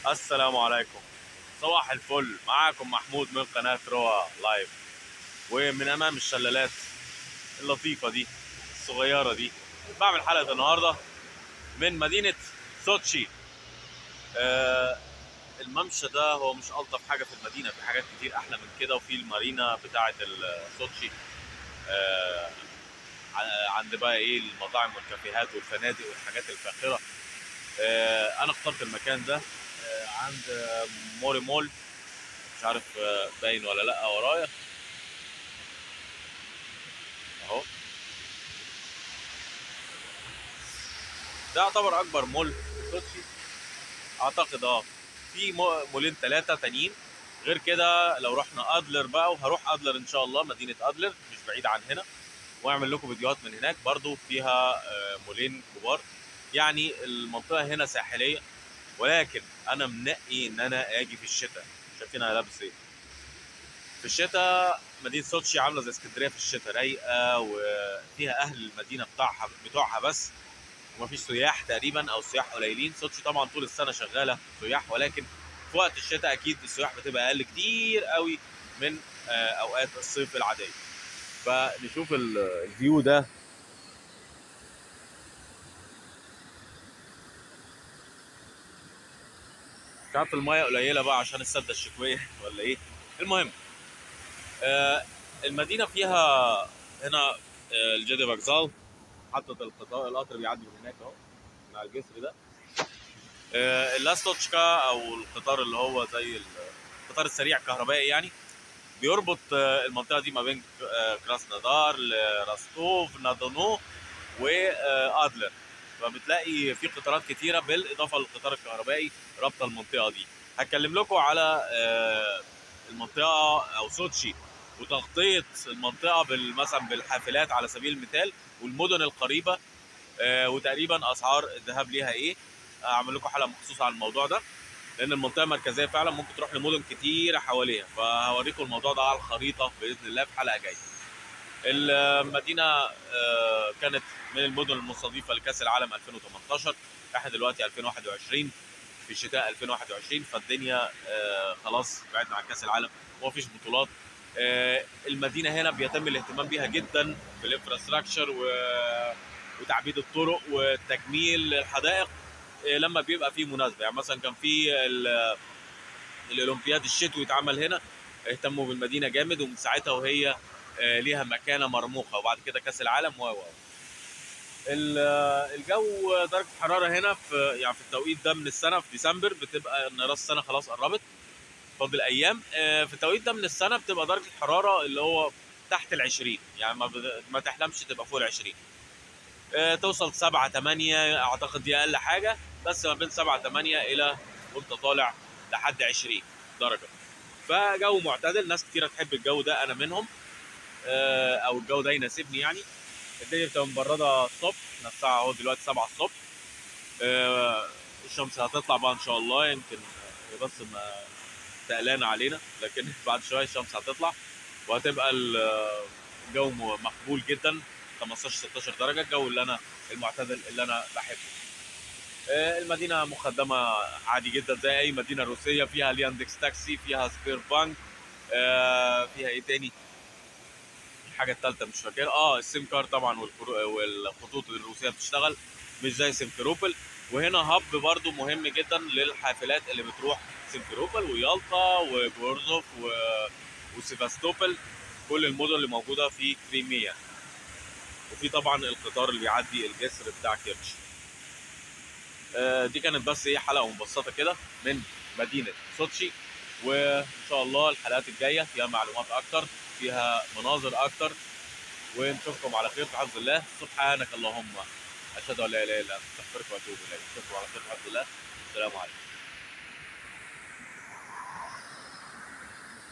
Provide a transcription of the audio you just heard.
السلام عليكم صباح الفل معاكم محمود من قناة روا لايف ومن أمام الشلالات اللطيفة دي الصغيرة دي بعمل حلقة النهاردة من مدينة سوتشي آه الممشى ده هو مش ألطف حاجة في المدينة في حاجات كتير أحلى من كده وفي المارينا بتاعة سوتشي آه عند بقى ايه المطاعم والكافيهات والفنادق والحاجات الفاخره آه انا اخترت المكان ده آه عند آه موري مول مش عارف باين ولا لا ورايا اهو ده يعتبر اكبر مول في سوتشي اعتقد اه في مولين ثلاثه تانيين غير كده لو رحنا ادلر بقى وهروح ادلر ان شاء الله مدينه ادلر مش بعيد عن هنا واعمل لكم فيديوهات من هناك برضو فيها مولين كبار يعني المنطقه هنا ساحليه ولكن انا منقي ان انا اجي في الشتاء شايفين انا لابس ايه في الشتاء مدينه سوتشي عامله زي اسكندريه في الشتاء رايقه وفيها اهل المدينه بتاعها بتوعها بس ومفيش سياح تقريبا او سياح قليلين سوتشي طبعا طول السنه شغاله سياح ولكن في وقت الشتاء اكيد السياح بتبقى اقل كتير قوي من اوقات الصيف العاديه فنشوف الفيو ده مش عارف المايه قليله بقى عشان السده الشتويه ولا ايه المهم آه المدينه فيها هنا آه الجدي فاكزال حطت القطار القطر بيعدي من هناك اهو من على الجسر ده آه اللاستوتشكا او القطار اللي هو زي القطار السريع الكهربائي يعني بيربط المنطقه دي ما بين كراسنودار لراستوف نادونو وادلر فبتلاقي في قطارات كتيره بالاضافه للقطار الكهربائي رابطه المنطقه دي هتكلم لكم على المنطقه او سوتشي وتغطيه المنطقه مثلا بالحافلات على سبيل المثال والمدن القريبه وتقريبا اسعار الذهاب ليها ايه اعمل لكم حلقه مخصوصه عن الموضوع ده لان المنطقه مركزيه فعلا ممكن تروح لمدن كتيره حواليها فهوريكم الموضوع ده على الخريطه باذن الله في حلقه جايه المدينه كانت من المدن المستضيفه لكاس العالم 2018 احنا دلوقتي 2021 في شتاء 2021 فالدنيا خلاص بعدنا عن كاس العالم ومفيش بطولات المدينه هنا بيتم الاهتمام بيها جدا في الانفراستراكشر وتعبيد الطرق وتجميل الحدائق لما بيبقى في مناسبه يعني مثلا كان في الاولمبياد الشتوي اتعمل هنا اهتموا بالمدينه جامد ومن ساعتها وهي ليها مكانه مرموقه وبعد كده كاس العالم و الجو درجه الحراره هنا في يعني في التوقيت ده من السنه في ديسمبر بتبقى ان راس السنه خلاص قربت فاضل ايام في التوقيت ده من السنه بتبقى درجه الحراره اللي هو تحت ال 20 يعني ما, ما تحلمش تبقى فوق ال 20 توصل 7 8 اعتقد دي اقل حاجه بس ما بين 7 8 الى وانت طالع لحد 20 درجه فجو معتدل ناس كتيره تحب الجو ده انا منهم او الجو ده يناسبني يعني الدنيا بتبقى مبرده الصبح احنا الساعه اهو دلوقتي 7 الصبح الشمس هتطلع بقى ان شاء الله يمكن بس ما تقلانه علينا لكن بعد شويه الشمس هتطلع وهتبقى الجو مقبول جدا 15 16 درجه الجو اللي انا المعتدل اللي انا بحبه المدينه مخدمه عادي جدا زي اي مدينه روسيه فيها لياندكس تاكسي فيها سبير بانك فيها ايه تاني الحاجه الثالثه مش فاكر اه السيم كار طبعا والخطوط الروسيه بتشتغل مش زي سيمفيروبل وهنا هب برضو مهم جدا للحافلات اللي بتروح سيمفيروبل ويالطا وبورزوف وسيفاستوبل كل المدن اللي موجوده في كريميا وفي طبعا القطار اللي بيعدي الجسر بتاع كيرش دي كانت بس ايه حلقه مبسطه كده من مدينه سوتشي وان شاء الله الحلقات الجايه فيها معلومات اكتر فيها مناظر اكتر ونشوفكم على خير في حفظ الله سبحانك اللهم اشهد ان لا اله الا انت استغفرك واتوب اليك اشوفكم على خير في حفظ الله السلام عليكم